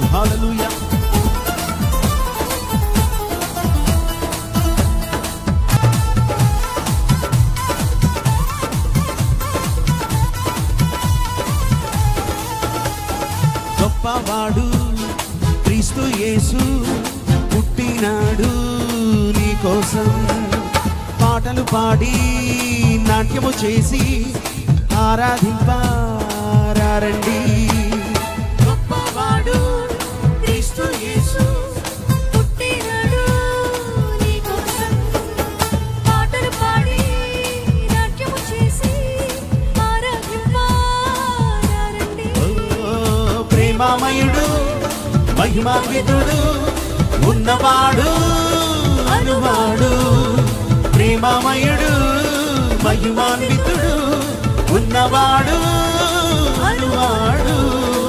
హల్లెలూయా గొప్పవాడు క్రీస్తు యేసు పుట్టినాడు నీ కోసం పాటలు పాడి నాట్యము చేసి ఆరాధింపారండి గొప్పవాడు క్రీస్తు యేసు పుట్టినాడు నీకోసం పాటలు పాడి నాట్యము చేసి ఆరాధింపారండి ఓ, ప్రేమామయుడు మహిమాన్వితుడు ఉన్నవాడు అనువాడు ప్రేమామయుడు మహిమాన్వితుడు ఉన్నవాడు అనువాడు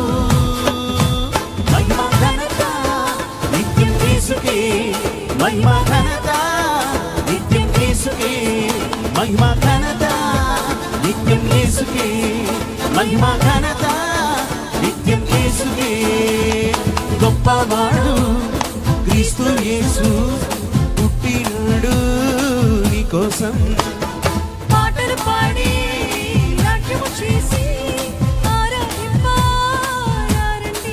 మహిమ ఘనత నిత్యం తీసుకే మహిమ ఘనత నిత్యం తీసుకే మహిమ ఘనత నిత్యం తీసుకే మహిమ ఘనత నిత్యం తీసుకే గొప్పవాడు క్రీస్తు యేసు పుట్టినాడు నీకోసం పాటలు పాడి నాట్యము చేసి ఆరాధింపారండి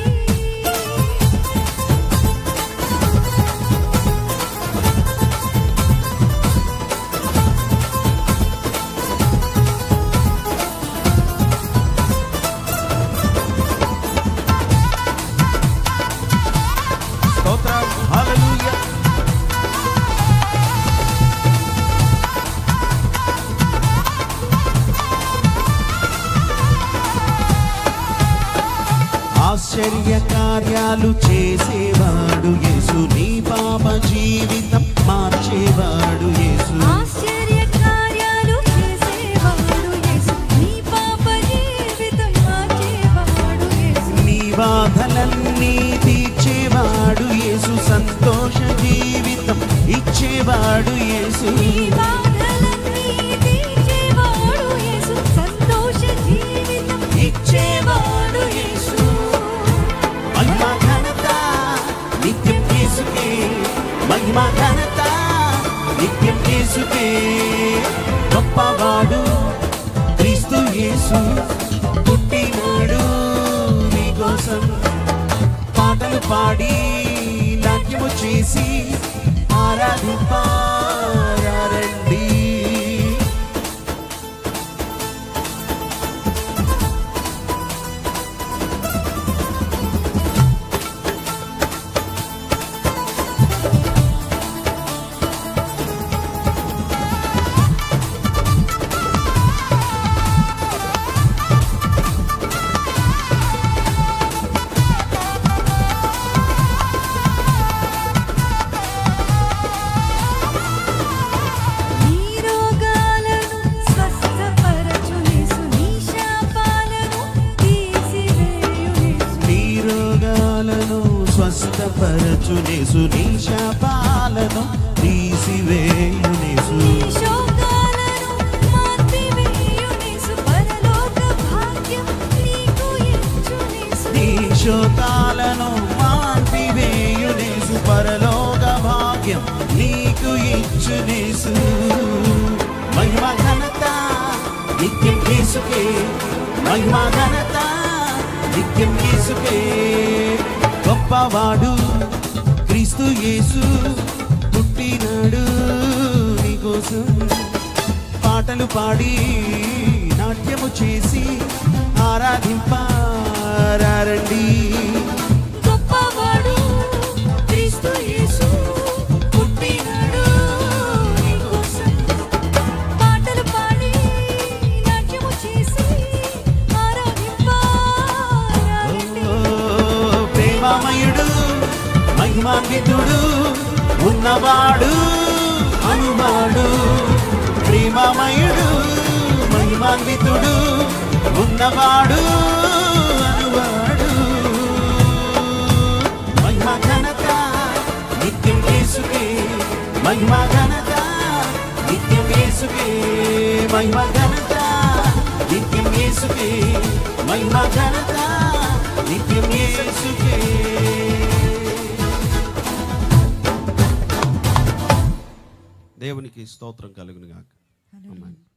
స్తోత్రం హల్లెలూయా ఆశ్చర్య కార్యాలు చేసేవాడు యేసు నీ పాప జీవితం మార్చేవాడు యేసు ఆశ్చర్య కార్యాలు చేసేవాడు యేసు నీ పాప జీవితం మార్చేవాడు యేసు నీ బాధలన్నీ తీర్చేవాడు యేసు సంతోష జీవితం ఇచ్చేవాడు యేసు నీ బాధలన్నీ తీర్చేవాడు యేసు సంతోష జీవితం ఇచ్చేవాడు యేసు మహిమ ఘనత నిత్యం యేసుకే మహిమ ఘనత నిత్యం యేసుకే గొప్పవాడు క్రీస్తు యేసు పుట్టినాడు నీకోసం పాటలు పాడి నాట్యము చేసి ఆరాధింపారండి నీ రోగాలను స్వస్థపరచు యేసు నీ శాపాలను తీసివేయు యేసు నీ రోగాలను స్వస్థపరచునేసు నీ శాపాలను తీసివేయునేసు నీ శోకాలను మార్పివేయు యేసు పరలోక భాగ్యం నీకు ఇచ్చు యేసు నీ శోకాలను మాన్పివేయునేసు పరలోక భాగ్యం నీకు ఇచ్చునేసు మహిమ ఘనత నిత్యం యేసుకే మహిమ ఘనత నిత్యం యేసుకే గొప్పవాడు క్రీస్తు యేసు పుట్టినాడు నీకోసం పాటలు పాడి నాట్యము చేసి ఆరాధింపారండి గొప్పవాడు క్రీస్తు యేసు పుట్టినాడు నీకోసం పాటలు పాడి నాట్యము చేసి ఆరాధింపారండి ఓ, ప్రేమామయుడు మహిమాన్వితుడు ఉన్నవాడు అనువాడు ప్రేమామయుడు మహిమాన్వితుడు ఉన్నవాడు అనువాడు మహిమ ఘనత నిత్యం యేసుకే మహిమ ఘనత నిత్యం యేసుకే మహిమ ఘనత నిత్యం యేసుకే మహిమ ఘనత నిత్యం యేసుకే దేవునికి స్తోత్రం కలుగును గాక హల్లెలూయా. ఆమేన్.